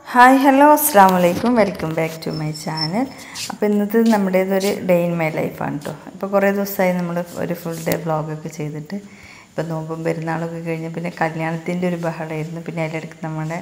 hi hello അസ്സാം വലൈക്കും welcome back to my channel അപ്പോൾ ഇന്നത്തെ നമ്മുടേതൊരു ഡേ ഇൻ മൈ ലൈഫാണ് കേട്ടോ ഇപ്പോൾ കുറേ ദിവസമായി നമ്മൾ ഒരു ഫുൾ ഡേ വ്ളോഗൊക്കെ ചെയ്തിട്ട് ഇപ്പോൾ നോമ്പും പെരുന്നാളൊക്കെ കഴിഞ്ഞ് പിന്നെ കല്യാണത്തിൻ്റെ ഒരു ബഹളമായിരുന്നു പിന്നെ അതിലിടയ്ക്ക് നമ്മുടെ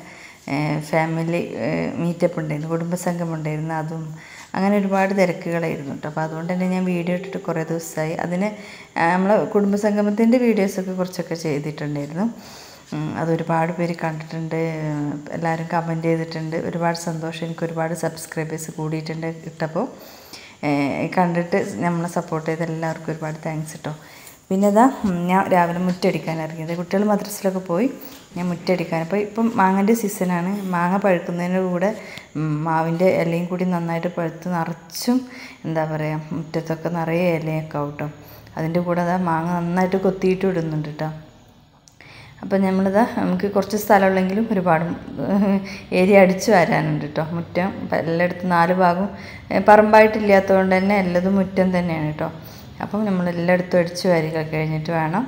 ഫാമിലി മീറ്റപ്പ് ഉണ്ടായിരുന്നു കുടുംബസംഘം ഉണ്ടായിരുന്നു അതും അങ്ങനെ ഒരുപാട് തിരക്കുകളായിരുന്നു കേട്ടോ അപ്പോൾ അതുകൊണ്ട് തന്നെ ഞാൻ വീഡിയോ ഇട്ടിട്ട് കുറേ ദിവസമായി അതിന് നമ്മൾ കുടുംബസംഗമത്തിൻ്റെ വീഡിയോസൊക്കെ കുറച്ചൊക്കെ ചെയ്തിട്ടുണ്ടായിരുന്നു ഉം, അതൊരുപാട് പേര് കണ്ടിട്ടുണ്ട് എല്ലാവരും കമൻറ്റ് ചെയ്തിട്ടുണ്ട് ഒരുപാട് സന്തോഷം എനിക്ക് ഒരുപാട് സബ്സ്ക്രൈബേഴ്സ് കൂടിയിട്ടുണ്ട് ഇട്ടപ്പോൾ ഏഹ് കണ്ടിട്ട് നമ്മളെ സപ്പോർട്ട് ചെയ്ത എല്ലാവർക്കും ഒരുപാട് താങ്ക്സ് കേട്ടോ പിന്നെ ഇതാ ഉം, ഞാൻ രാവിലെ മുറ്റടിക്കാൻ ഇറങ്ങിയത് കുട്ടികൾ മദ്രസിലൊക്കെ പോയി ഞാൻ മുറ്റടിക്കാൻ അപ്പോൾ ഇപ്പം മാങ്ങൻ്റെ സീസണാണ് മാങ്ങ പഴുക്കുന്നതിൻ്റെ കൂടെ ഉം, മാവിൻ്റെ ഇലയും കൂടി നന്നായിട്ട് പഴുത്ത് നിറച്ചും എന്താ പറയുക മുറ്റത്തൊക്കെ നിറയെ ഇലയൊക്കെ ആവും കേട്ടോ അതിൻ്റെ കൂടെ അതാ മാങ്ങ നന്നായിട്ട് കൊത്തിയിട്ട് ഇടുന്നുണ്ട് കേട്ടോ അപ്പം നമ്മളിതാ നമുക്ക് കുറച്ച് സ്ഥലമുള്ളെങ്കിലും ഒരുപാട് ഏരിയ അടിച്ചു വരാനുണ്ട് കേട്ടോ മുറ്റം ഇപ്പം എല്ലായിടത്തും നാല് ഭാഗവും ഏഹ് പറമ്പായിട്ടില്ലാത്തതുകൊണ്ട് തന്നെ എല്ലതും മുറ്റം തന്നെയാണ് കേട്ടോ അപ്പം നമ്മൾ എല്ലായിടത്തും അടിച്ചു വാരിക കഴിഞ്ഞിട്ട് വേണം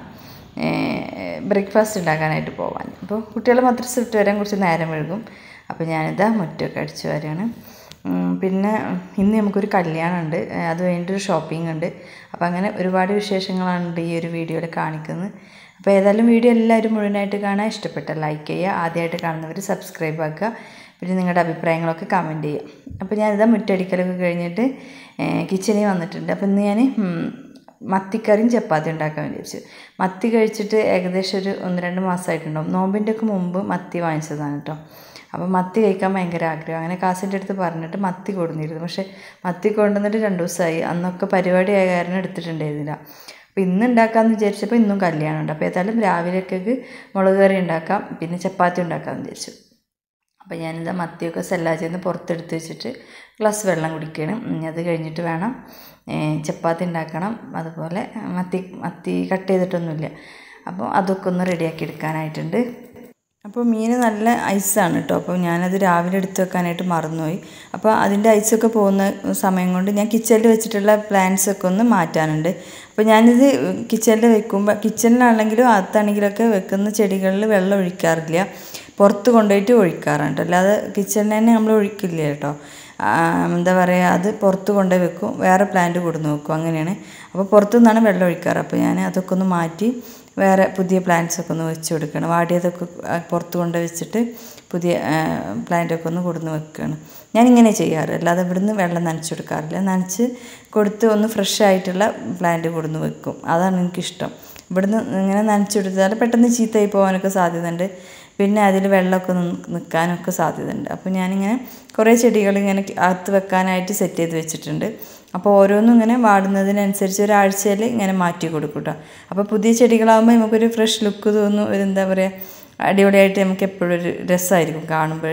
ബ്രേക്ക്ഫാസ്റ്റ് ഉണ്ടാക്കാനായിട്ട് പോകാൻ അപ്പോൾ കുട്ടികൾ മദ്രസ വിട്ട് വരാൻ കുറച്ച് നേരം വൈകും അപ്പോൾ ഞാനിതാ മുറ്റമൊക്കെ അടിച്ചു വരികയാണ് ഉം, പിന്നെ ഇന്ന് നമുക്കൊരു കല്യാണമുണ്ട് ഏഹ് അത് കഴിഞ്ഞിട്ടൊരു ഷോപ്പിംഗ് ഉണ്ട് അപ്പോൾ അങ്ങനെ ഒരുപാട് വിശേഷങ്ങളാണ് ഈ ഒരു വീഡിയോയിൽ കാണിക്കുന്നത് അപ്പോൾ ഏതായാലും വീഡിയോ എല്ലാവരും മുഴുവനായിട്ട് കാണാൻ ഇഷ്ടപ്പെട്ട ലൈക്ക് ചെയ്യുക ആദ്യമായിട്ട് കാണുന്നവർ സബ്സ്ക്രൈബ് ആക്കുക പിന്നെ നിങ്ങളുടെ അഭിപ്രായങ്ങളൊക്കെ കമൻറ്റ് ചെയ്യുക അപ്പോൾ ഞാനിതാ മുറ്റടിക്കലൊക്കെ കഴിഞ്ഞിട്ട് കിച്ചണിൽ വന്നിട്ടുണ്ട് അപ്പോൾ ഇന്ന് ഞാൻ മത്തിക്കറിയും ചപ്പാത്തി ഉണ്ടാക്കാൻ വിചാരിച്ചു മത്തി കഴിച്ചിട്ട് ഏകദേശം ഒരു ഒന്ന് രണ്ട് മാസമായിട്ടുണ്ടാവും നോമ്പിൻ്റെ ഒക്കെ മുമ്പ് മത്തി വാങ്ങിച്ചതാണ് കേട്ടോ അപ്പോൾ മത്തി കഴിക്കാൻ ഭയങ്കര ആഗ്രഹം അങ്ങനെ കാസിൻ്റെ അടുത്ത് പറഞ്ഞിട്ട് മത്തി കൊടുന്നിരുന്നു പക്ഷേ മത്തി കൊണ്ടുവന്നിട്ട് രണ്ട് ദിവസമായി അന്നൊക്കെ പരിപാടി ആയ കാരണം എടുത്തിട്ടുണ്ടായിരുന്നില്ല അപ്പോൾ ഇന്ന് ഉണ്ടാക്കാമെന്ന് വിചാരിച്ചപ്പോൾ ഇന്നും കല്യാണമുണ്ട് അപ്പോൾ ഏതായാലും രാവിലേക്കൊക്കെ മുളക് കറി ഉണ്ടാക്കാം പിന്നെ ചപ്പാത്തി ഉണ്ടാക്കാമെന്ന് വിചാരിച്ചു അപ്പോൾ ഞാനിതാ മത്തിയൊക്കെ സെല്ലാച്ചിൽ നിന്ന് പുറത്തെടുത്ത് വെച്ചിട്ട് ഗ്ലാസ് വെള്ളം കുടിക്കണം ഇനി അത് കഴിഞ്ഞിട്ട് വേണം ഏ, ചപ്പാത്തി ഉണ്ടാക്കണം അതുപോലെ മത്തി മത്തി കട്ട് ചെയ്തിട്ടൊന്നുമില്ല അപ്പോൾ അതൊക്കെ ഒന്ന് റെഡിയാക്കി എടുക്കാനായിട്ടുണ്ട് അപ്പോൾ മീൻ നല്ല ഐസാണ് കേട്ടോ അപ്പോൾ ഞാനത് രാവിലെ എടുത്ത് വെക്കാനായിട്ട് മറന്നുപോയി അപ്പോൾ അതിൻ്റെ ഐസൊക്കെ പോകുന്ന സമയം കൊണ്ട് ഞാൻ കിച്ചണിൽ വെച്ചിട്ടുള്ള പ്ലാന്റ്സ് ഒക്കെ ഒന്ന് മാറ്റാനുണ്ട് അപ്പോൾ ഞാനിത് കിച്ചണിൽ വെക്കുമ്പോൾ കിച്ചണിലാണെങ്കിലും അകത്താണെങ്കിലൊക്കെ വെക്കുന്ന ചെടികളിൽ വെള്ളം ഒഴിക്കാറില്ല പുറത്ത് കൊണ്ടുപോയിട്ട് ഒഴിക്കാറുണ്ട് അല്ലാതെ കിച്ചണിൽ തന്നെ നമ്മൾ ഒഴിക്കില്ല കേട്ടോ ആ, എന്താ പറയുക അത് പുറത്ത് കൊണ്ടുപോയി വെക്കും വേറെ പ്ലാന്റ് കൊടുന്ന് വെക്കും അങ്ങനെയാണ് അപ്പോൾ പുറത്തു നിന്നാണ് വെള്ളം ഒഴിക്കാറ് അപ്പോൾ ഞാൻ അതൊക്കെ ഒന്ന് മാറ്റി വേറെ പുതിയ പ്ലാന്റ്സ് ഒക്കെ ഒന്ന് വെച്ച് കൊടുക്കണം വാടിയതൊക്കെ ആ, പുറത്ത് കൊണ്ട് വെച്ചിട്ട് പുതിയ പ്ലാന്റൊക്കെ ഒന്ന് കൊടുന്ന് വെക്കുകയാണ് ഞാനിങ്ങനെ ചെയ്യാറ് അല്ലാതെ ഇവിടുന്ന് വെള്ളം നനച്ച് കൊടുക്കാറില്ല നനച്ച് കൊടുത്ത് ഒന്ന് ഫ്രഷ് ആയിട്ടുള്ള പ്ലാന്റ് കൊടുന്ന് വെക്കും അതാണ് എനിക്കിഷ്ടം ഇവിടുന്ന് ഇങ്ങനെ നനച്ച് കൊടുത്താൽ പെട്ടെന്ന് ചീത്തയായി പോകാനൊക്കെ സാധ്യതയുണ്ട് പിന്നെ അതിൽ വെള്ളമൊക്കെ നി- നിൽക്കാനൊക്കെ സാധ്യതയുണ്ട് അപ്പോൾ ഞാനിങ്ങനെ കുറേ ചെടികൾ ഇങ്ങനെ അകത്ത് വെക്കാനായിട്ട് സെറ്റ് ചെയ്ത് വെച്ചിട്ടുണ്ട് അപ്പോൾ ഓരോന്നും ഇങ്ങനെ വാടുന്നതിനനുസരിച്ച് ഒരാഴ്ചയിൽ ഇങ്ങനെ മാറ്റി കൊടുക്കും കേട്ടോ അപ്പോൾ പുതിയ ചെടികളാകുമ്പോൾ നമുക്കൊരു ഫ്രഷ് ലുക്ക് തോന്നും ഒരു എന്താ പറയുക അടിപൊളിയായിട്ട് നമുക്ക് എപ്പോഴും ഒരു രസമായിരിക്കും കാണുമ്പോൾ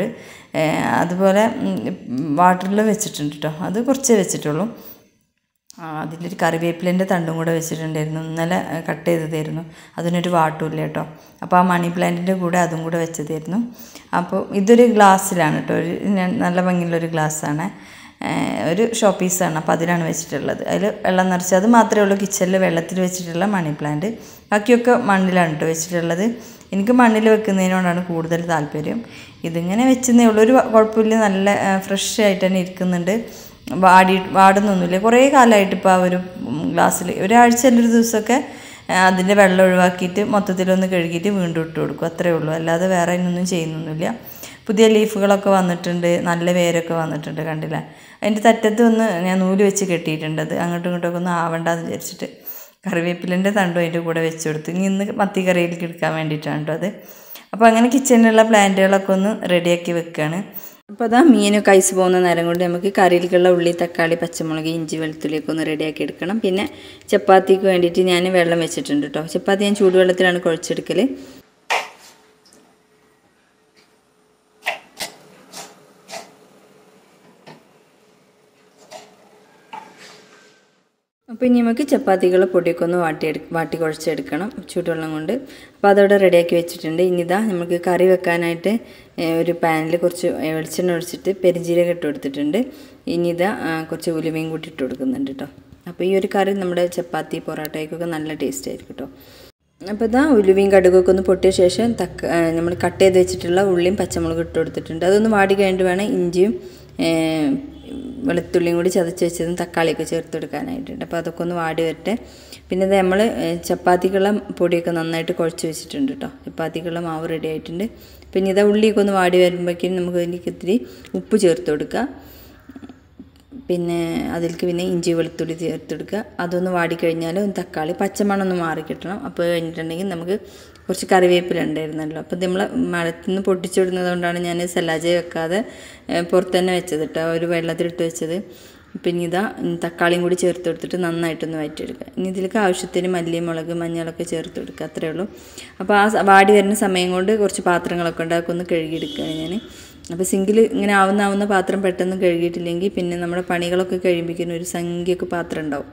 അതുപോലെ വാട്ടറിൽ വെച്ചിട്ടുണ്ട് കേട്ടോ അത് കുറച്ചേ വെച്ചിട്ടുള്ളൂ ആ, അതിലൊരു കറിവേപ്പിലേൻ്റെ തണ്ടും കൂടെ വെച്ചിട്ടുണ്ടായിരുന്നു ഇന്നലെ കട്ട് ചെയ്തതായിരുന്നു അതിനൊരു വാട്ടുമില്ല കേട്ടോ അപ്പോൾ ആ മണി പ്ലാന്റിൻ്റെ കൂടെ അതും കൂടെ വെച്ചതായിരുന്നു അപ്പോൾ ഇതൊരു ഗ്ലാസ്സിലാണ് കേട്ടോ ഒരു ന- നല്ല ഭംഗിയുള്ളൊരു ഗ്ലാസ്സാണ് ഒരു ഷോ പീസാണ് അപ്പോൾ അതിലാണ് വെച്ചിട്ടുള്ളത് അതിൽ വെള്ളം നിറച്ച് അത് മാത്രമേ ഉള്ളൂ കിച്ചണിൽ വെള്ളത്തിൽ വെച്ചിട്ടുള്ള മണി പ്ലാന്റ് ബാക്കിയൊക്കെ മണ്ണിലാണ് കേട്ടോ വെച്ചിട്ടുള്ളത് എനിക്ക് മണ്ണിൽ വെക്കുന്നതിനോടാണ് കൂടുതൽ താല്പര്യം ഇതിങ്ങനെ വെച്ചെന്നേ ഉള്ളൂ ഒരു കുഴപ്പമില്ല നല്ല ഫ്രഷ് ആയിട്ട് തന്നെ ഇരിക്കുന്നുണ്ട് വാടി വാടുന്നൊന്നുമില്ല കുറേ കാലമായിട്ട് ഇപ്പോൾ ആ ഒരു ഗ്ലാസ്സിൽ ഒരാഴ്ചയിൽ ഒരു ദിവസമൊക്കെ അതിൻ്റെ വെള്ളം ഒഴിവാക്കിയിട്ട് മൊത്തത്തിലൊന്ന് കഴുകിയിട്ട് വീണ്ടും ഇട്ട് കൊടുക്കും അത്രേ ഉള്ളൂ അല്ലാതെ വേറെ അതിനൊന്നും ചെയ്യുന്നൊന്നുമില്ല പുതിയ ലീഫുകളൊക്കെ വന്നിട്ടുണ്ട് നല്ല വേരൊക്കെ വന്നിട്ടുണ്ട് കണ്ടില്ല അതിൻ്റെ തറ്റത്ത് ഒന്ന് ഞാൻ നൂല് വെച്ച് കെട്ടിയിട്ടുണ്ട് അത് അങ്ങോട്ടും ഇങ്ങോട്ടൊക്കെ ഒന്ന് ആവണ്ടെന്ന് വിചാരിച്ചിട്ട് കറിവേപ്പിലിൻ്റെ തണ്ടും അതിൻ്റെ കൂടെ വെച്ച് കൊടുത്തു ഇനി ഇന്ന് മത്തി കറിയിലേക്ക് എടുക്കാൻ വേണ്ടിയിട്ടാണ് കേട്ടോ അത് അപ്പോൾ അങ്ങനെ കിച്ചണിലുള്ള പ്ലാന്റുകളൊക്കെ ഒന്ന് റെഡിയാക്കി വെക്കുകയാണ് അപ്പോൾ അതാ മീനൊക്കെ ഐസ് പോകുന്ന നേരം കൊണ്ട് നമുക്ക് കറിയിലേക്കുള്ള ഉള്ളി തക്കാളി പച്ചമുളക് ഇഞ്ചി വെളുത്തുള്ളിയൊക്കെ ഒന്ന് റെഡിയാക്കി എടുക്കണം പിന്നെ ചപ്പാത്തിക്ക് വേണ്ടിയിട്ട് ഞാൻ വെള്ളം വെച്ചിട്ടുണ്ട് കേട്ടോ ചപ്പാത്തി ഞാൻ ചൂടുവെള്ളത്തിലാണ് കുഴച്ചെടുക്കൽ അപ്പോൾ ഇനി നമുക്ക് ചപ്പാത്തികൾ പൊടിയൊക്കെ ഒന്ന് വാട്ടിയെടു വാട്ടി കുഴച്ചെടുക്കണം ചൂടുവെള്ളം കൊണ്ട് അപ്പോൾ അതവിടെ റെഡിയാക്കി വെച്ചിട്ടുണ്ട് ഇനി ഇതാ നമുക്ക് കറി വെക്കാനായിട്ട് ഏഹ്, ഒരു പാനിൽ കുറച്ച് വെളിച്ചെണ്ണ ഒഴിച്ചിട്ട് പെരിഞ്ചീരകം ഇട്ട് കൊടുത്തിട്ടുണ്ട് ഇനി ഇതാ ആ, കുറച്ച് ഉലുവയും കൂട്ടി ഇട്ട് കൊടുക്കുന്നുണ്ട് കേട്ടോ അപ്പോൾ ഈ ഒരു കറി നമ്മുടെ ചപ്പാത്തി പൊറോട്ടയ്ക്കൊക്കെ നല്ല ടേസ്റ്റ് ആയിരിക്കും കേട്ടോ അപ്പോൾ ഇതാ ഉലുവയും കടുകൊക്കെ ഒന്ന് പൊട്ടിയ ശേഷം തക്ക നമ്മൾ കട്ട് ചെയ്ത് വെച്ചിട്ടുള്ള ഉള്ളിയും പച്ചമുളകും ഇട്ട് കൊടുത്തിട്ടുണ്ട് അതൊന്ന് വാടി കഴിഞ്ഞിട്ട് വേണം ഇഞ്ചിയും ഏം, വെളുത്തുള്ളിയും കൂടി ചതച്ച് വെച്ചതും തക്കാളിയൊക്കെ ചേർത്ത് കൊടുക്കാനായിട്ടുണ്ട് അപ്പോൾ അതൊക്കെ ഒന്ന് വാടി വരട്ടെ പിന്നെ ഇത് നമ്മൾ ചപ്പാത്തിക്കുള്ള പൊടിയൊക്കെ നന്നായിട്ട് കുഴച്ച് വെച്ചിട്ടുണ്ട് കേട്ടോ ചപ്പാത്തിക്കുള്ള മാവ് റെഡി ആയിട്ടുണ്ട് പിന്നെ ഇതാ ഉള്ളിയൊക്കെ ഒന്ന് വാടി വരുമ്പോഴേക്കും നമുക്ക് അതിലേക്ക് ഇത്തിരി ഉപ്പ് ചേർത്ത് കൊടുക്കുക പിന്നെ അതിലേക്ക് പിന്നെ ഇഞ്ചി വെളുത്തുള്ളി ചേർത്തെടുക്കുക അതൊന്ന് വാടിക്കഴിഞ്ഞാൽ ഒന്ന് തക്കാളി പച്ചമണം ഒന്ന് മാറി കിട്ടണം അപ്പോൾ കഴിഞ്ഞിട്ടുണ്ടെങ്കിൽ നമുക്ക് കുറച്ച് കറിവേപ്പില ഉണ്ടായിരുന്നല്ലോ അപ്പോൾ നമ്മൾ മഴത്തിൽ നിന്ന് പൊട്ടിച്ചിടുന്നത് കൊണ്ടാണ് ഞാൻ സലാജ വെക്കാതെ ഏഹ്, പുറത്ത് തന്നെ വെച്ചത് കേട്ടോ ഒരു വെള്ളത്തിലിട്ട് വെച്ചത് പിന്നെ ഇതാ ഉം, തക്കാളിയും കൂടി ചേർത്ത് കൊടുത്തിട്ട് നന്നായിട്ടൊന്ന് വഴറ്റിയെടുക്കുക ഇനി ഇതിലേക്ക് ആവശ്യത്തിന് മല്ലി മുളക് മഞ്ഞളൊക്കെ ചേർത്ത് കൊടുക്കുക അത്രയേ ഉള്ളൂ അപ്പോൾ ആ സ- വാടി വരുന്ന സമയം കൊണ്ട് കുറച്ച് പാത്രങ്ങളൊക്കെ ഉണ്ട് അതൊക്കെ ഒന്ന് കഴുകിയെടുക്കുകയാണ് ഞാൻ അപ്പോൾ സിങ്കിൽ ഇങ്ങനെ ആവുന്ന ആവുന്ന പാത്രം പെട്ടെന്ന് കഴുകിയിട്ടില്ലെങ്കിൽ പിന്നെ നമ്മുടെ പണികളൊക്കെ കഴിയുമ്പോഴേക്കും ഒരു സംഖ്യക്ക് പാത്രം ഉണ്ടാവും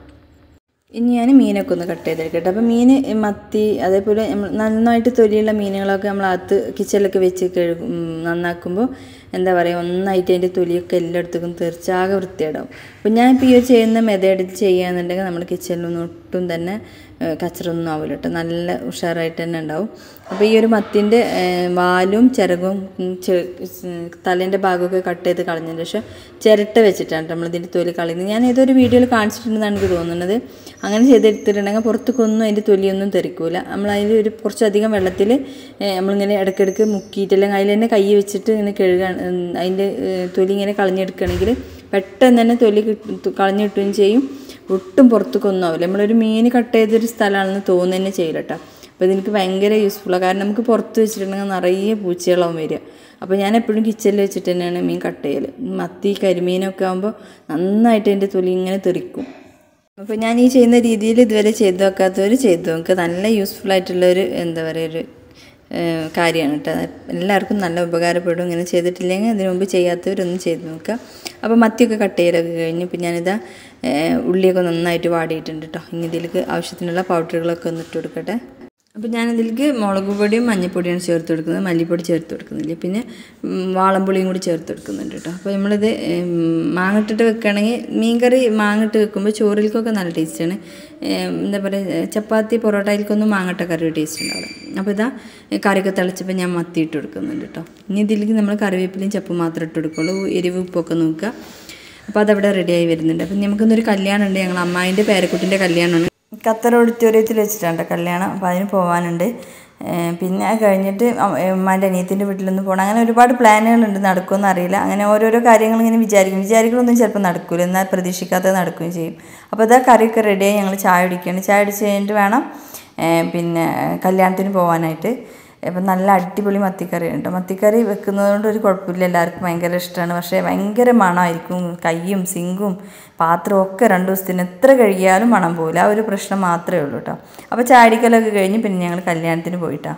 ഇനി ഞാൻ മീനൊക്കെ ഒന്ന് കട്ട് ചെയ്തെടുക്കട്ടെ അപ്പോൾ മീൻ മത്തി അതേപോലെ നമ്മൾ നന്നായിട്ട് തൊലിയുള്ള മീനുകളൊക്കെ നമ്മൾ അകത്ത് കിച്ചണിലൊക്കെ വെച്ച് കഴുകും ഉം, നന്നാക്കുമ്പോൾ എന്താ പറയുക ഒന്നായിട്ട് അതിൻ്റെ തൊലിയൊക്കെ എല്ലായിടത്തേക്കും തെറിച്ചാകെ വൃത്തിയിടാവും അപ്പോൾ ഞാൻ ഇപ്പോൾ ഈ ഒരു ചെയ്യുന്ന മെതേഡിൽ ചെയ്യുകയാണെന്നുണ്ടെങ്കിൽ നമ്മുടെ കിച്ചണിലൊന്നും ഒട്ടും തന്നെ ഏഹ്, കച്ചറൊന്നും ആവില്ല കേട്ടോ നല്ല ഉഷാറായിട്ട് തന്നെ ഉണ്ടാവും അപ്പോൾ ഈ ഒരു മത്തിൻ്റെ ഏഹ്, വാലും ചിറകും ഉം, ചെ- ഉം, തലേൻ്റെ ഭാഗമൊക്കെ കട്ട് ചെയ്ത് കളഞ്ഞതിന് ശേഷം ചിരട്ട വെച്ചിട്ടാണ് നമ്മൾ ഇതിൻ്റെ തൊലി കളയുന്നത് ഞാൻ ഏതൊരു വീഡിയോയിൽ കാണിച്ചിട്ടുണ്ടെന്നാണ് എനിക്ക് തോന്നുന്നത് അങ്ങനെ ചെയ്തെടുത്തിട്ടുണ്ടെങ്കിൽ പുറത്തേക്കൊന്നും അതിൻ്റെ തൊലിയൊന്നും തെറിക്കൂല നമ്മൾ അതിൽ ഒരു കുറച്ചധികം വെള്ളത്തിൽ നമ്മളിങ്ങനെ ഇടയ്ക്കിടയ്ക്ക് മുക്കിയിട്ടില്ലെങ്കിൽ അതിൽ തന്നെ കൈ വെച്ചിട്ട് ഇങ്ങനെ കഴുകാൻ ഉം, അതിൻ്റെ ഏഹ്, തൊലി ഇങ്ങനെ കളഞ്ഞെടുക്കുകയാണെങ്കിൽ പെട്ടെന്ന് തന്നെ തൊലി കിട്ടും കളഞ്ഞു കിട്ടുകയും ചെയ്യും ഒട്ടും പുറത്തേക്കൊന്നും ആവില്ല നമ്മളൊരു മീൻ കട്ട് ചെയ്തൊരു സ്ഥലമാണെന്ന് തോന്നുക തന്നെ ചെയ്യില്ല കേട്ടോ അപ്പോൾ ഇതെനിക്ക് ഭയങ്കര യൂസ്ഫുള്ളാണ് കാരണം നമുക്ക് പുറത്ത് വെച്ചിട്ടുണ്ടെങ്കിൽ നിറയെ പൂച്ചകളാവും വരിക അപ്പോൾ ഞാൻ എപ്പോഴും കിച്ചണിൽ വെച്ചിട്ട് തന്നെയാണ് മീൻ കട്ട് ചെയ്യൽ മത്തി കരിമീനൊക്കെ ആകുമ്പോൾ നന്നായിട്ട് എൻ്റെ തൊലി ഇങ്ങനെ തെറിക്കും അപ്പോൾ ഞാൻ ഈ ചെയ്യുന്ന രീതിയിൽ ഇതുവരെ ചെയ്തു നോക്കാത്തവർ ചെയ്തു നോക്കുക നല്ല യൂസ്ഫുൾ ആയിട്ടുള്ളൊരു എന്താ പറയുക ഒരു ഏഹ് കാര്യമാണ് കേട്ടോ എല്ലാവർക്കും നല്ല ഉപകാരപ്പെടും ഇങ്ങനെ ചെയ്തിട്ടില്ലെങ്കിൽ അതിനു മുമ്പ് ചെയ്യാത്തവരൊന്നും ചെയ്ത് നോക്കുക അപ്പോൾ മത്തിയൊക്കെ കട്ട് ചെയ്യലൊക്കെ കഴിഞ്ഞ് പിന്നെ ഞാനിതാ ഏഹ് ഉള്ളിയൊക്കെ നന്നായിട്ട് വാടിയിട്ടുണ്ട് കേട്ടോ ഇനി ഇതിലേക്ക് ആവശ്യത്തിനുള്ള പൗഡറുകളൊക്കെ ഒന്ന് ഇട്ട് കൊടുക്കട്ടെ അപ്പോൾ ഞാനതിലേക്ക് മുളക് പൊടിയും മഞ്ഞൾപ്പൊടിയാണ് ചേർത്ത് കൊടുക്കുന്നത് മല്ലിപ്പൊടി ചേർത്ത് കൊടുക്കുന്നില്ല പിന്നെ ഉം, വാളംപുളിയും കൂടി ചേർത്ത് കൊടുക്കുന്നുണ്ട് കേട്ടോ അപ്പോൾ നമ്മളിത് ഉം, മാങ്ങിട്ടിട്ട് വെക്കുകയാണെങ്കിൽ മീൻകറി മാങ്ങിട്ട് വെക്കുമ്പോൾ ചോറിലേക്കൊക്കെ നല്ല ടേസ്റ്റാണ് എന്താ പറയുക ചപ്പാത്തി പൊറോട്ടയിലേക്കൊന്നും മാങ്ങട്ട കറി ടേസ്റ്റ് ഉണ്ടാവില്ല അപ്പോൾ ഇതാ കറിയൊക്കെ തിളച്ചപ്പോൾ ഞാൻ മത്തി ഇട്ട് കൊടുക്കുന്നുണ്ട് കേട്ടോ ഇനി ഇതിലേക്ക് നമ്മൾ കറിവേപ്പിലയും ചപ്പും മാത്രം ഇട്ട് കൊടുക്കുള്ളൂ എരിവ് ഉപ്പൊക്കെ നോക്കുക അപ്പോൾ അതവിടെ റെഡിയായി വരുന്നുണ്ട് അപ്പം നമുക്കിന്നൊരു കല്യാണം ഉണ്ട് ഞങ്ങൾ അമ്മായിൻ്റെ പേരക്കുട്ടിൻ്റെ കല്യാണമാണ് ഖത്തർ ഓഡിറ്റോറിയത്തിൽ വെച്ചിട്ടാണ് ട്ടോ കല്യാണം അപ്പോൾ അതിന് പോകാനുണ്ട് ഏഹ് പിന്നെ അത് കഴിഞ്ഞിട്ട് ഉമ്മാൻ്റെ അനിയത്തിൻ്റെ വീട്ടിലൊന്ന് പോകണം അങ്ങനെ ഒരുപാട് പ്ലാനുകളുണ്ട് നടക്കുമെന്ന് അറിയില്ല അങ്ങനെ ഓരോരോ കാര്യങ്ങൾ ഇങ്ങനെ വിചാരിക്കും വിചാരിക്കലൊന്നും ചിലപ്പോൾ നടക്കില്ല എന്നാൽ പ്രതീക്ഷിക്കാത്തത് നടക്കുകയും ചെയ്യും അപ്പോൾ ഇതാ കറിയൊക്കെ റെഡിയായി ഞങ്ങൾ ചായ കുടിക്കുകയാണ് ചായ കുടിച്ച് കഴിഞ്ഞിട്ട് വേണം ഏഹ് പിന്നെ കല്യാണത്തിന് പോകാനായിട്ട് അപ്പം നല്ല അടിപൊളി മത്തിക്കറി ഉണ്ട് മത്തിക്കറി വെക്കുന്നത് കൊണ്ട് ഒരു കുഴപ്പമില്ല എല്ലാവർക്കും ഭയങ്കര ഇഷ്ടമാണ് പക്ഷേ ഭയങ്കര മണമായിരിക്കും കയ്യും സിങ്കും പാത്രവും ഒക്കെ രണ്ട് ദിവസത്തിന് എത്ര കഴുകിയാലും മണം പോകില്ല ആ ഒരു പ്രശ്നം മാത്രമേ ഉള്ളൂ കേട്ടോ അപ്പോൾ ചാടിക്കലൊക്കെ കഴിഞ്ഞ് പിന്നെ ഞങ്ങൾ കല്യാണത്തിന് പോയിട്ടാ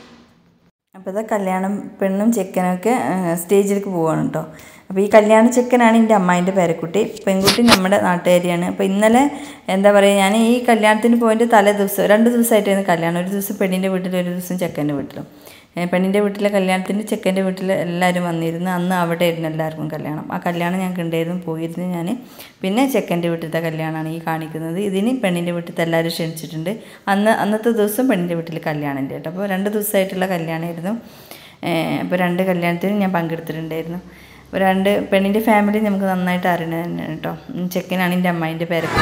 അപ്പോൾ ഇതാ കല്യാണം പെണ്ണും ചെക്കനൊക്കെ സ്റ്റേജിലേക്ക് പോവാണ് കേട്ടോ അപ്പോൾ ഈ കല്യാണ ചെക്കനാണ് എൻ്റെ അമ്മായിൻ്റെ പേരക്കുട്ടി പെൺകുട്ടി നമ്മുടെ നാട്ടുകാരിയാണ് അപ്പോൾ ഇന്നലെ എന്താ പറയുക ഞാൻ ഈ കല്യാണത്തിന് പോയതിൻ്റെ തലേ ദിവസം രണ്ട് ദിവസമായിട്ടായിരുന്നു കല്യാണം ഒരു ദിവസം പെണ്ണിൻ്റെ വീട്ടിലും ഒരു ദിവസം ചെക്കൻ്റെ വീട്ടിലും ഏ, പെണ്ണിൻ്റെ വീട്ടിലെ കല്യാണത്തിന് ചെക്കൻ്റെ വീട്ടിൽ എല്ലാവരും വന്നിരുന്നു അന്ന് അവിടെ ആയിരുന്നു എല്ലാവർക്കും കല്യാണം ആ കല്യാണം ഞങ്ങൾക്ക് ഉണ്ടായിരുന്നു പോയിരുന്നു ഞാൻ പിന്നെ ചെക്കൻ്റെ വീട്ടിലത്തെ കല്യാണമാണ് ഈ കാണിക്കുന്നത് ഇതിന് പെണ്ണിൻ്റെ വീട്ടിലത്തെ എല്ലാവരും ക്ഷണിച്ചിട്ടുണ്ട് അന്ന് അന്നത്തെ ദിവസം പെണ്ണിൻ്റെ വീട്ടിൽ കല്യാണം ഉണ്ട് കേട്ടോ അപ്പോൾ രണ്ട് ദിവസമായിട്ടുള്ള കല്യാണമായിരുന്നു അപ്പോൾ രണ്ട് കല്യാണത്തിനും ഞാൻ പങ്കെടുത്തിട്ടുണ്ടായിരുന്നു അപ്പോൾ രണ്ട് പെണ്ണിൻ്റെ ഫാമിലി നമുക്ക് നന്നായിട്ട് അറിയണത് തന്നെയാണ് കേട്ടോ ഉം, ചെക്കനാണ് എൻ്റെ അമ്മായിൻ്റെ പേരക്കുട്ടി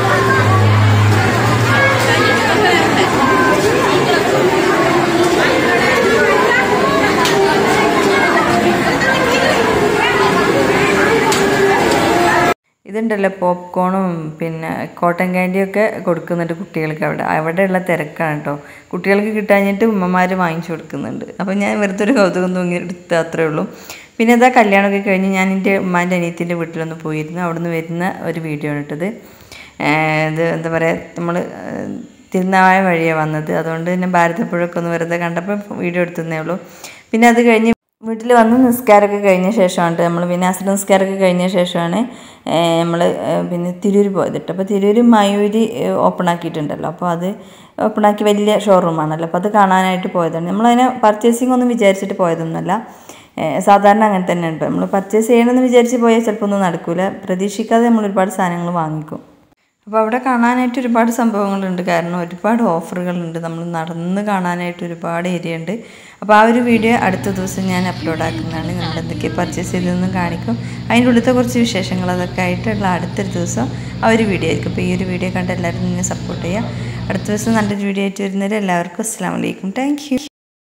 ഇതുണ്ടല്ലോ പോപ്കോണും പിന്നെ കോട്ടൺ ക്യാൻഡിയൊക്കെ കൊടുക്കുന്നുണ്ട് കുട്ടികൾക്ക് അവിടെ അവിടെയുള്ള തിരക്കാണ് കേട്ടോ കുട്ടികൾക്ക് കിട്ടാഞ്ഞിട്ട് ഉമ്മമാർ വാങ്ങിച്ചു കൊടുക്കുന്നുണ്ട് അപ്പോൾ ഞാൻ വെറുതെ ഒരു കൗതുകം തൂങ്ങി എടുത്ത അത്രേ ഉള്ളൂ പിന്നെ ഇതാ കല്യാണമൊക്കെ കഴിഞ്ഞ് ഞാൻ എൻ്റെ ഉമ്മാൻ്റെ അനിയത്തിൻ്റെ വീട്ടിലൊന്ന് പോയിരുന്നു അവിടെ നിന്ന് വരുന്ന ഒരു വീഡിയോ ആണ് ഇട്ടത് ഏഹ് ഇത് എന്താ പറയുക നമ്മൾ തിരുനാവായ വഴിയാണ് വന്നത് അതുകൊണ്ട് തന്നെ ഭാരതപ്പുഴയൊക്കെ ഒന്ന് വെറുതെ കണ്ടപ്പോൾ വീഡിയോ എടുത്തതേ ഉള്ളൂ പിന്നെ അത് കഴിഞ്ഞ് വീട്ടിൽ വന്ന് നിസ്കാരമൊക്കെ കഴിഞ്ഞ ശേഷമാണ് നമ്മൾ പിന്നെ അസർ നിസ്കാരമൊക്കെ കഴിഞ്ഞ ശേഷമാണ് നമ്മൾ പിന്നെ തിരൂർ പോയത് കേട്ടോ അപ്പോൾ തിരൂർ മയൂര് ഓപ്പൺ ആക്കിയിട്ടുണ്ടല്ലോ അപ്പോൾ അത് ഓപ്പൺ ആക്കി വലിയ ഷോറൂമാണല്ലോ അപ്പോൾ അത് കാണാനായിട്ട് പോയതാണ് നമ്മളതിനെ പർച്ചേസിംഗ് ഒന്നും വിചാരിച്ചിട്ട് പോയതൊന്നുമല്ല ഏഹ് സാധാരണ അങ്ങനെ തന്നെ ഉണ്ട് നമ്മൾ പർച്ചേസ് ചെയ്യണമെന്ന് വിചാരിച്ച് പോയാൽ ചിലപ്പോൾ ഒന്നും നടക്കില്ല പ്രതീക്ഷിക്കാതെ നമ്മൾ ഒരുപാട് സാധനങ്ങൾ വാങ്ങിക്കും അപ്പോൾ അവിടെ കാണാനായിട്ട് ഒരുപാട് സംഭവങ്ങളുണ്ട് കാരണം ഒരുപാട് ഓഫറുകളുണ്ട് നമ്മൾ നടന്ന് കാണാനായിട്ട് ഒരുപാട് ഏരിയ ഉണ്ട് അപ്പോൾ ആ ഒരു വീഡിയോ അടുത്ത ദിവസം ഞാൻ അപ്ലോഡ് ആക്കുന്നതാണ് നമ്മൾ എന്തൊക്കെ പർച്ചേസ് ചെയ്തതെന്നും കാണിക്കും അതിൻ്റെ ഉള്ളിലത്തെ കുറച്ച് വിശേഷങ്ങൾ അതൊക്കെ ആയിട്ടുള്ള അടുത്തൊരു ദിവസം ആ ഒരു വീഡിയോ ആയിരിക്കും അപ്പോൾ ഈ ഒരു വീഡിയോ കണ്ട് എല്ലാവരും നിങ്ങൾ സപ്പോർട്ട് ചെയ്യുക അടുത്ത ദിവസം നല്ലൊരു വീഡിയോ ആയിട്ട് വരുന്നവരെ എല്ലാവർക്കും അസ്സാം വലൈക്കും താങ്ക് യു